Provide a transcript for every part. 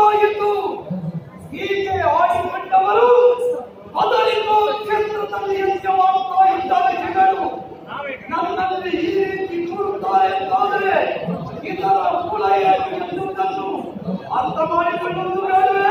ಎಂದು ಹೀಗೆ ಆಡಿಕೊಂಡವರು ಅದರಿಂದ ಕ್ಷೇತ್ರದಲ್ಲಿ ಯಜ್ಞವಾಗ್ತಾ ಇದ್ದಾರೆ ಜನರು ನನ್ನಲ್ಲಿ ಈ ರೀತಿ ಕೂರುತ್ತಾರೆ ಎಂದಾದರೆ ಇದರ ಮೂಲ ಏನು ಎನ್ನುವುದನ್ನು ಅರ್ಥ ಮಾಡಿಕೊಳ್ಳುವುದು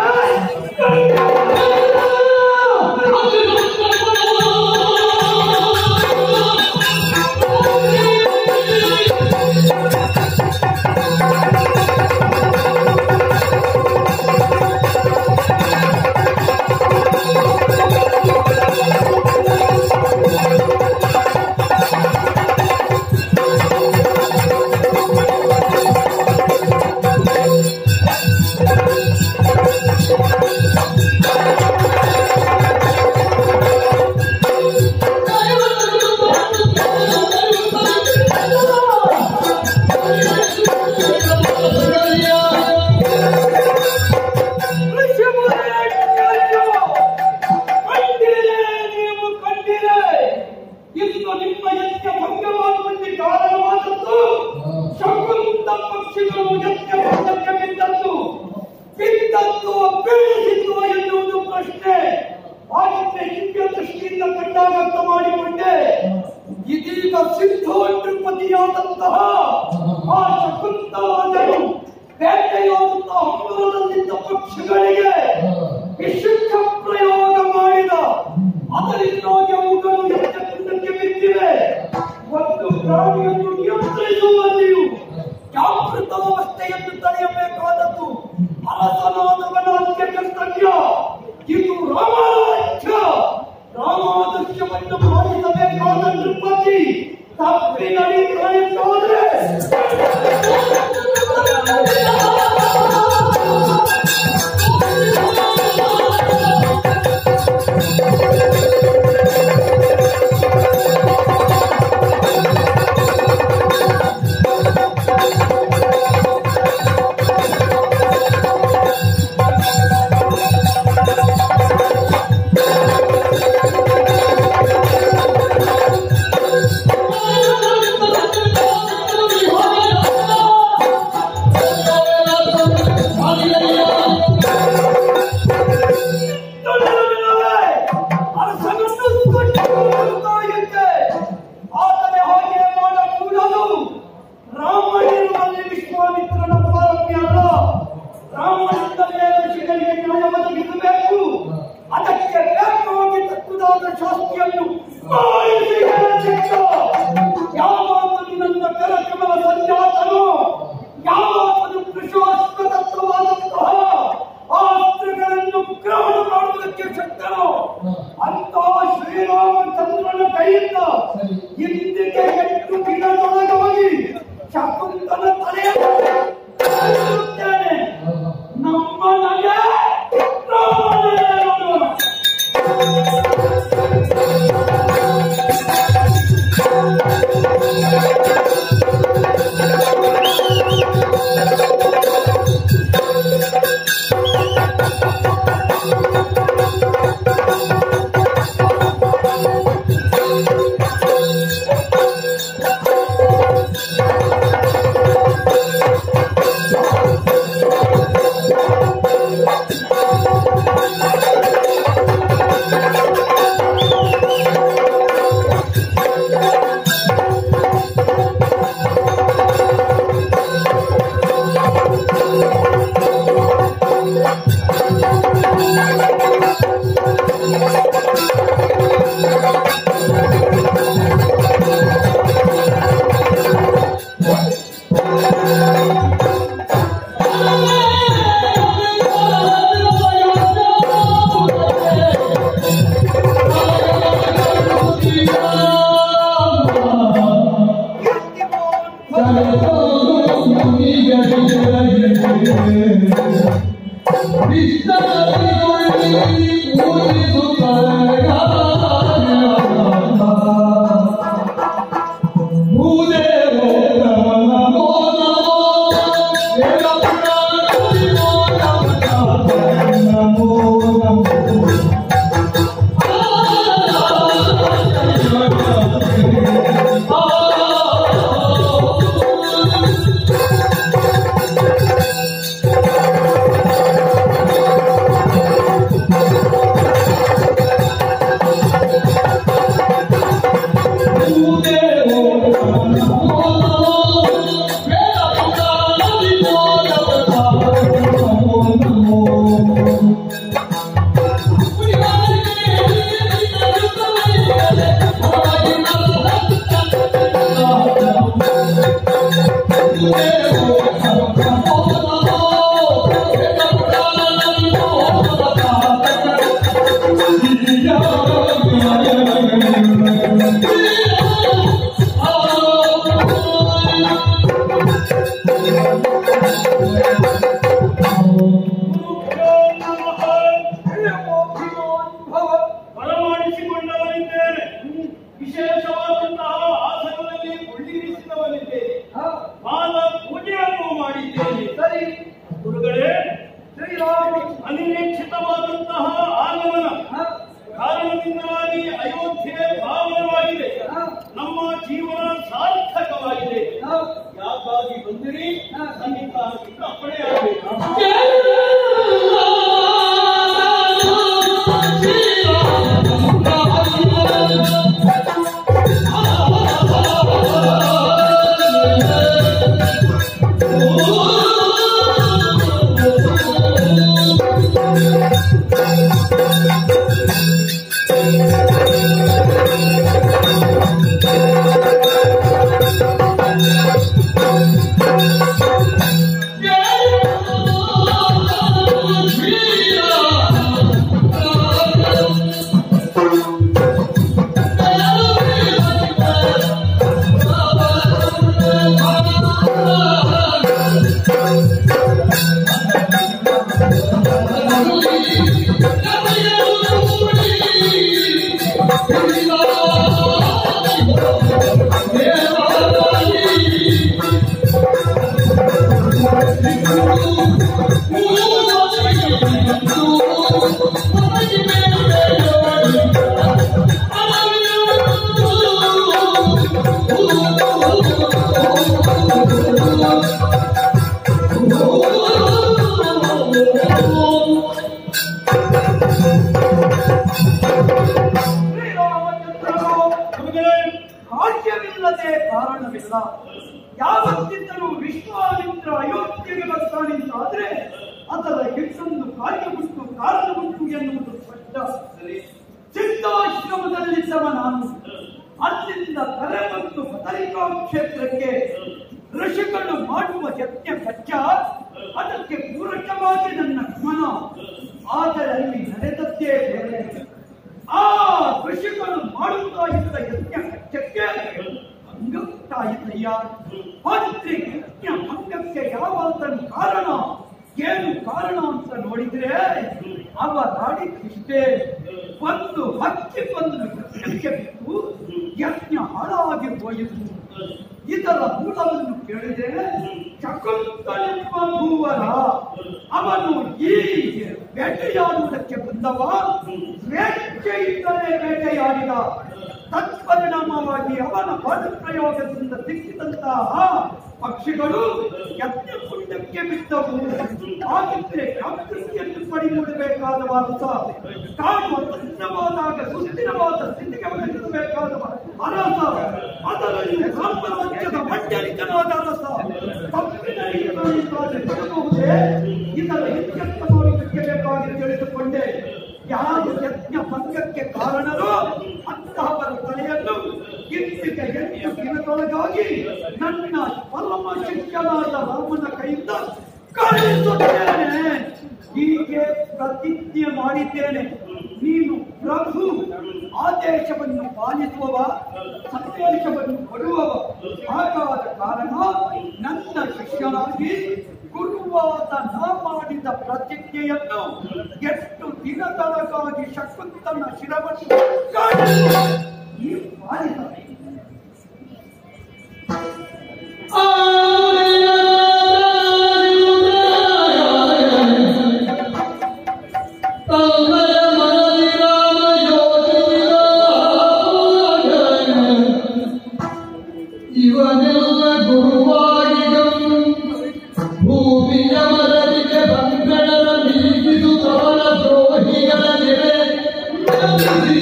ಕಂಡಿರೇ ನೀವು ಕಂಡಿರೇ ಇಂದು ನಿಮ್ಮ ಯಜ್ಞ ಭಂಗವಾಗುವಂತೆ ಕಾರಣವಾದದ್ದು ಶಕುಂತ ಪಕ್ಷಿಗಳು ಯಜ್ಞ ಭಂಗಕ್ಕೆ ಬಿದ್ದದ್ದು ಬಿದ್ದದ್ದು ಬೀಳಿಸಿದ್ದು ಎನ್ನುವುದು ಪ್ರಶ್ನೆ ಹಾಗಿದ್ರೆ ದಿವ್ಯ ದೃಷ್ಟಿಯಿಂದ ಕಂಡಾಗ ಅರ್ಥ ಮಾಡಿಕೊಂಡೆ ಇದೀಗ ಸಿದ್ಧೋಪತಿಯಾದಂತಹ ಆ ಶಕುಂತಲಾದರು ಬೇಟೆಯಾಡುತ್ತಾ ಹಂಬಲದಲ್ಲಿದ್ದ ಪಕ್ಷಿಗಳಿಗೆ ವಿಶುದ್ಧ ಪ್ರಯೋಗ ಮಾಡಿದ ಅದರಿಂದಾಗಿ ಅವುಗಳು ಯಜ್ಞಕುಂಡಕ್ಕೆ ಬಿದ್ದಿವೆ ಒಂದು ಪ್ರಾಣಿಯನ್ನು ನಿಯಂತ್ರಿಸುವಲ್ಲಿಯೂ ಜಾಗೃತಾವಸ್ಥೆಯನ್ನು ತಡೆಯಬೇಕಾದದ್ದು ಅರಸನಾದವನ ಅಂತ್ಯ ಕರ್ತವ್ಯ ಇದು ರಾಮರಾಜ್ಯ ರಾಮಾದರ್ಶವನ್ನು ಪಾಲಿಸಬೇಕಾದ ನೃಪತಿ ತಪ್ಪಿ ನಡೆಯುತ್ತಾದ್ರೆ ಆದರೆ ಹಾಗೆ ಮಾಡಕೂಡದು ರಾಮನಿರುವಲ್ಲಿ ವಿಶ್ವಾಮಿತ್ರನ ಪಾರಮ್ಯ ಅಲ್ಲ ರಾಮನಿಂದಲೇ ಋಷಿಗಳಿಗೆ ನ್ಯಾಯ ಒದಗಿಸಬೇಕು ಅದಕ್ಕೆ ಬೇಕಾಗಿ ತಕ್ಕುದಾದ ಶಾಸ್ತಿಯನ್ನು ಮಾಡಿಸಿಯೇ ಸಿಕ್ಕ. ಯಾವಾತನು ನನ್ನ ಕರಕಮಲ ಸಂಜಾತನೋ ಯಾವಾತನು ಕೃಷಾಶ್ವತತ್ವವಾದಂತಹ ಆ ಅಸ್ತ್ರಗಳನ್ನು ಗ್ರಹಣ ಮಾಡುವುದಕ್ಕೆ ಶಕ್ತನೋ ಅಂತಹ ಶ್ರೀರಾಮಚಂದ್ರನ ಕೈಯಿಂದ ಇಂದಿಗೆ ಎಂಟು ದಿನದೊಳಗಾಗಿ ಶಕುಂತನ ತಲೆಯನ್ನು ತೆಗೆದುಕೊಳ್ಳುತ್ತೇನೆ. ನಮ್ಮ ನಗೆ ರಾಮನೇ ನೋಡೋಣ. ಆ ಅನಿರೀಕ್ಷಿತವಾದಂತಹ ಆಗಮನ ಹ? ಕಾರಣದಿಂದಾಗಿ ಅಯೋಧ್ಯೆ ಪಾವನವಾಗಿದೆ ಹ? ನಮ್ಮ ಜೀವನ ಸಾರ್ಥಕವಾಗಿದೆ ಹ? ಯಾಕಾಗಿ ಬಂದಿರಿ ಹ. ಸನ್ನಿಧಾನದಿಂದ ಅಪ್ಪಣೆಯಾಗಬೇಕು ಶ್ರೀರಾಮಚಂದ್ರನು ಗುರುಗಳೇ, ಭಾಗ್ಯವಿಲ್ಲದೆ ಕಾರಣವಿಲ್ಲ ಯಾವತ್ತಿದ್ದರೂ ವಿಶ್ವಾಮಿತ್ರ ಅಯೋಧ್ಯೆಗೆ ಬರ್ತಾನೆಂತಾದ್ರೆ ಅದರ ಹೆಚ್ಚೊಂದು ಕಾರ್ಯಗುಟ್ಟು ಕಾರಣಗುಟ್ಟು ಎನ್ನುವುದು ಸ್ಪಷ್ಟ ಸಿದ್ಧಾಶ್ರಮದಲ್ಲಿದ್ದವ ನಾನು ಅಲ್ಲಿಂದ ತಲೆ ಮತ್ತು ಬದರಿಕಾ ಕ್ಷೇತ್ರಕ್ಕೆ ಋಷಿಗಳು ಮಾಡುವ ಯಜ್ಞ ಸತ್ಯ ಅದಕ್ಕೆ ಪೂರಕವಾಗಿ ನನ್ನ ಗಮನ ಆದರೆ ಅಲ್ಲಿ ನಡೆದದ್ದೇ ಬೇರೆ ಆ ಋಷಿಗಳು ಮಾಡುತ್ತಾ ಇದ್ದ ಯಜ್ಞ ಸತ್ಯಕ್ಕೆ ಭಂಗವುಂಟಾಯಿತಯ್ಯ ಮಂತ್ರಿ ಯಜ್ಞ ಭಂಗಕ್ಕೆ ಯಾವಾತನು ಕಾರಣ ಏನು ಕಾರಣ ಅಂತ ನೋಡಿದ್ರೆ ಅವ ನಾಡಿದ್ದಿಷ್ಟೇ ಒಂದು ಹಕ್ಕಿ ಬಂದು ಯಜ್ಞಕ್ಕೆ ಬಿಟ್ಟು ಯಜ್ಞ ಹಾಳಾಗಿ ಹೋಯಿತು ಇದರ ಮೂಲವನ್ನು ಕೇಳಿದೆ ಶಕುಂತಲೆಂಬ ಭೂವರ ಅವನು ಈ ಬೇಟೆಯಾಡುವುದಕ್ಕೆ ಬಂದವ ಸ್ವೇಚ್ಛೆಯಿಂದಲೇ ಬೇಟೆಯಾಡಿದ ತತ್ಪರಿಣಾಮವಾಗಿ ಅವನ ಪ್ರಯೋಗದಿಂದ ಸಿಕ್ಕಿದಂತಹ ಪಕ್ಷಿಗಳು ಯಜ್ಞ ಕುಂಡಕ್ಕೆ ಬಿದ್ದವು ಹಾಗಿದ್ರೆ ಜಾಗೃತಿಯನ್ನು ಪಡಿಮೂಡಬೇಕಾದ ವಾರಸ ಕಾಣುವ ತನ್ನವಾದಾಗ ಸುಸ್ಥಿರವಾದ ಸ್ಥಿತಿಗೆ ಒದಗಿಸಬೇಕಾದ ಅರಸ ಅದರಲ್ಲಿ ಸಾಮ್ರಾಜ್ಯದ ಮಂಡಳಿತನಾದ ಅರಸ ತಪ್ಪಿನ ರೀತಿಯಲ್ಲಿ ಬರಬಹುದೇ ಇದರ ಇತ್ಯರ್ಥ ನೋಡಿದ್ದಕ್ಕೆ ಬೇಕಾಗಿ ತಿಳಿದುಕೊಂಡೆ ಯಾರು ಯಜ್ಞ ಭಂಗಕ್ಕೆ ಕಾರಣರು ಅಂತಹವರ ತಲೆಯನ್ನು ಇಂದಿಗೆ ಎಂಟು ದಿನದೊಳಗಾಗಿ ನನ್ನ ಪರಮ ಶಿಷ್ಯನಾದ ರಾಮನ ಕೈಯಿಂದ ಕಳಿಸುತ್ತೇನೆ ಹೀಗೆ ಪ್ರತಿಜ್ಞೆ ಮಾಡಿದ್ದೇನೆ ನೀನು ಪ್ರಭು ಆದೇಶವನ್ನು ಪಾಲಿಸುವವ ಸಂದೇಶವನ್ನು ಕೊಡುವವ ಹಾಗಾದ ಕಾರಣ ನನ್ನ ಶಿಷ್ಯನಾಗಿ ಗುರುವಾದ ನಾ ಮಾಡಿದ ಪ್ರತಿಜ್ಞೆಯನ್ನು ಎಷ್ಟು ದಿನದೊಳಗಾಗಿ ಶಕುಂತನ ಶಿರವನ್ನು ಕಾಣಲು ನೀನು ಪಾಲಿಸಬೇಕು ಇವನೆಲ್ಲ ಗುರುವಾಗಿಗಂ ಭೂಮಿಯ ಮರಳಿಗೆ ಬಂಧನದ ನೀಗಿಸುತ್ತವನ ದ್ರೋಹಿಗಳ ನೆರೆ ನಂಬಿಸಿ.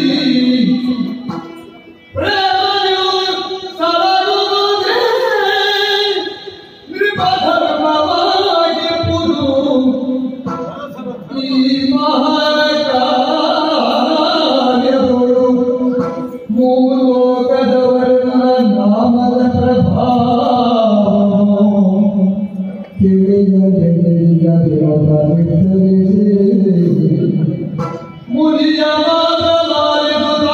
ಪ್ರೇಮಯು ಸರಳುವುದೇ ನೃಪಧರ್ಮವಾಗಿರುವುದು. ಈ ಮಹಾಕಾರ್ಯಗಳು ಮೂಲೋಕದವರ ನಾಮದ ಪ್ರಭಾವ ತಿಳಿಯದೆ ತಿಳಿಯದೆ ಮುನಿಯ ಮಾತನಾಡಿದ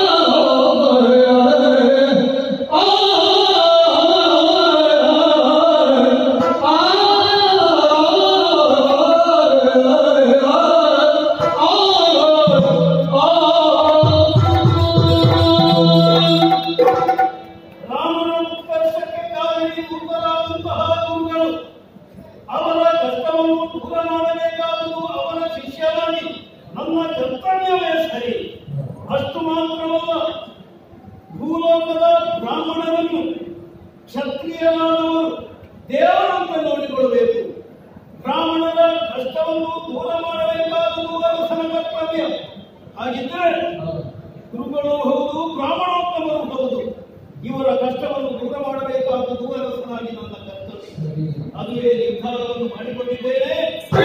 ರಾಮನ ಉತ್ಕರ್ಷಕ್ಕೆ ಕಾರಣೀಭೂತರಾದಂತಹ ಗುರುಗಳು ಅವರ ಕಷ್ಟವನ್ನು ದೂರ ಮಾಡಬೇಕಾದುದು ಅವರ ಶಿಷ್ಯ ನನ್ನ ಕರ್ತವ್ಯವೇ ಸರಿ ಅಷ್ಟು ಮಾತ್ರವಲ್ಲ ಭೂಲೋಕದ ಬ್ರಾಹ್ಮಣರನ್ನು ಕ್ಷತ್ರಿಯರಾದವರು ದೇವರಂತೆ ನೋಡಿಕೊಳ್ಳಬೇಕು ಬ್ರಾಹ್ಮಣರ ಕಷ್ಟವನ್ನು ದೂರ ಮಾಡಬೇಕಾದುದು ಅರಸನ ಕರ್ತವ್ಯ ಹಾಗಿದ್ರೆ ಗುರುಗಳು ಹೌದು ಬ್ರಾಹ್ಮಣೋತ್ತಮರು ಹೌದು ಇವರ ಕಷ್ಟವನ್ನು ದೂರ ಮಾಡಬೇಕಾದುದು ಅರಸನಾಗಿ ನನ್ನ ಕರ್ತವ್ಯ ಅದುವೇ ನಿರ್ಧಾರವನ್ನು ಮಾಡಿಕೊಂಡಿದ್ದೇನೆ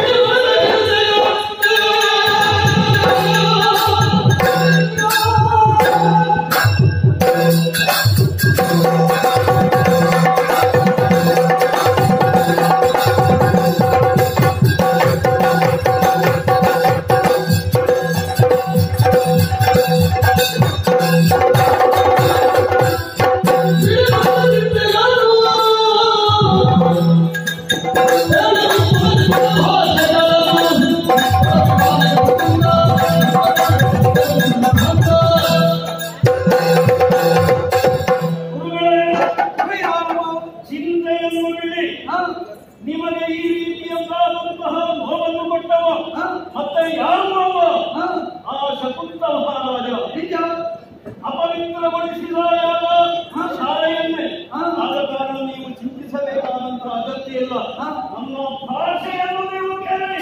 ಗುರುಗಳೇ ಶ್ರೀರಾಮ ಚಿಂತೆಯನ್ನು ಬಿಡಿ ಹಾ, ನಿಮಗೆ ಈ ರೀತಿಯಂತಾದಂತಹ ನೋವನ್ನು ಕೊಟ್ಟವ ಹಾ, ಮತ್ತೆ ಯಾರು ಅವ ಹಾ, ಆ ಶಕುಂತ ಮಹಾರಾಜ ನಿಜ ಅಪವಿತ್ರಗೊಳಿಸಿದ ಯಾವ ಶಾಲೆಯನ್ನೇ ಆದ ಕಾರಣ ನೀವು ಚಿಂತಿಸಬೇಕಾದಂತ ಅಗತ್ಯ ಇಲ್ಲ ಹಾ. ನಮ್ಮ ಭಾಷೆಯನ್ನು ನೀವು ಕೇಳಿ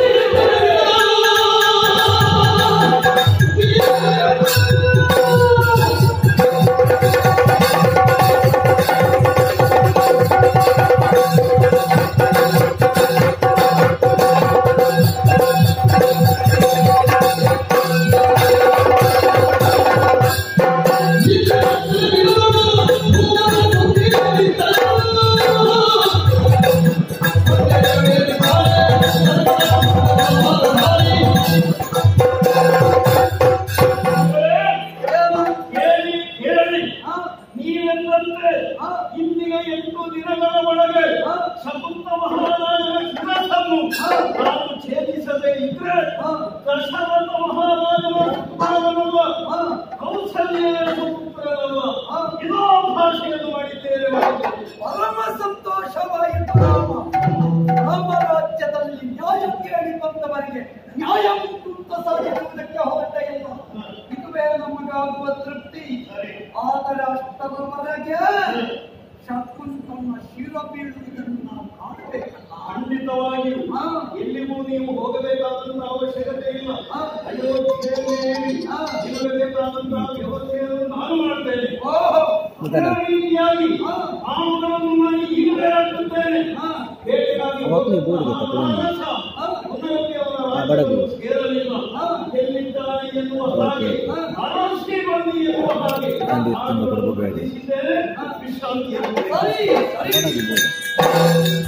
ಏನು? ಕೇಳಿ ಕೇಳಿ ಹಾ, ನೀವೆಂದಂತೆ ಹಾ. ಇಂದಿನ ಎಂಟು ದಿನಗಳ ಒಳಗೆ ಹಾ. ಶಕುಂತ ಮಹಾರಾಜನ ಶಿರಸನ್ನು ಹಾ. ನಾನು ಛೇದಿಸದೇ ಇದ್ರೆ ಹಾ. ದಶರಥ ಮಹಾರಾಜನ ಸುಪುತ್ರನಲ್ಲ ಹಾ, ಕೌಸಲ್ಯ ಸುಪುತ್ರನಲ್ಲ ಹಾ. ಇದೋ ಭಾಷೆಯನ್ನು ಮಾಡಿದ್ದೇನೆ ಪರಮ ಸಂತೋಷವಾಯಿತು ರಾಮ ರಾಮರಾಜ್ಯದಲ್ಲಿ ನ್ಯಾಯ ಕೇಳಿ ಬಂದವರಿಗೆ ನ್ಯಾಯ ಮುಕ್ತ ಸಾಧಿಸುವುದಕ್ಕೆ ಹೊರಟ ಇಲ್ಲ ಇದುವೇ ನಮಗಾಗುವ ತೃಪ್ತಿ ಆದರೆ ಅಷ್ಟರವರೆಗೆ ಶಕುಂತನ ಶಿರ ಬೀಳುವುದನ್ನು ನಾವು ಕಾಣಬೇಕಲ್ಲ ಖಂಡಿತವಾಗಿ ಹಾ. ಎಲ್ಲಿಗೂ ನೀವು ಹೋಗಬೇಕಾದಂತ ಅವಶ್ಯಕತೆ ಇಲ್ಲ ಹಾ. ಅಯೋಧ್ಯೆಯಲ್ಲಿ ಹಾ. ನಿಮಗೆ ಬೇಕಾದಂತಹ ವ್ಯವಸ್ಥೆಯನ್ನು ನಾನು ಮಾಡ್ತೇನೆ ಓಹೋ ಅದೇ ರೀತಿಯಾಗಿ ಹಾ. ಆವುಗಳನ್ನು ನಾನು ಈಗಲೇ ಹಾಕುತ್ತೇನೆ ಹಾ. ಬೇಟೆಗಾಗಿ ಅವಾಗ್ಲೇ ಬೋರ್ಡ್ಗೆ ಹೋಗುವ ತಗೊಂಡು. ಮಾನಸ ಒಂದೊಂದೇ ಅವರ ಆ, ಬಡಗು. ರಾಜ್ಯವನ್ನು ಸೇರಲಿಲ್ಲ ಹಾ. ಎಲ್ಲಿದ್ದಾನೆ ಎನ್ನುವ ಹಾಗೆ ಓಕೆ. ಅರಸಿ ಬಂದಿ ಎನ್ನುವ ಹಾಗೆ ಖಂಡಿತ ನಾನು ಕೊಡಬೇಡಿ. ಕಳಿಸಿದ್ದೇನೆ. ವಿಶ್ರಾಂತಿಯನ್ನು ಸರಿ ಸರಿ ಬಡಗು ಬೋರ್ಡ್.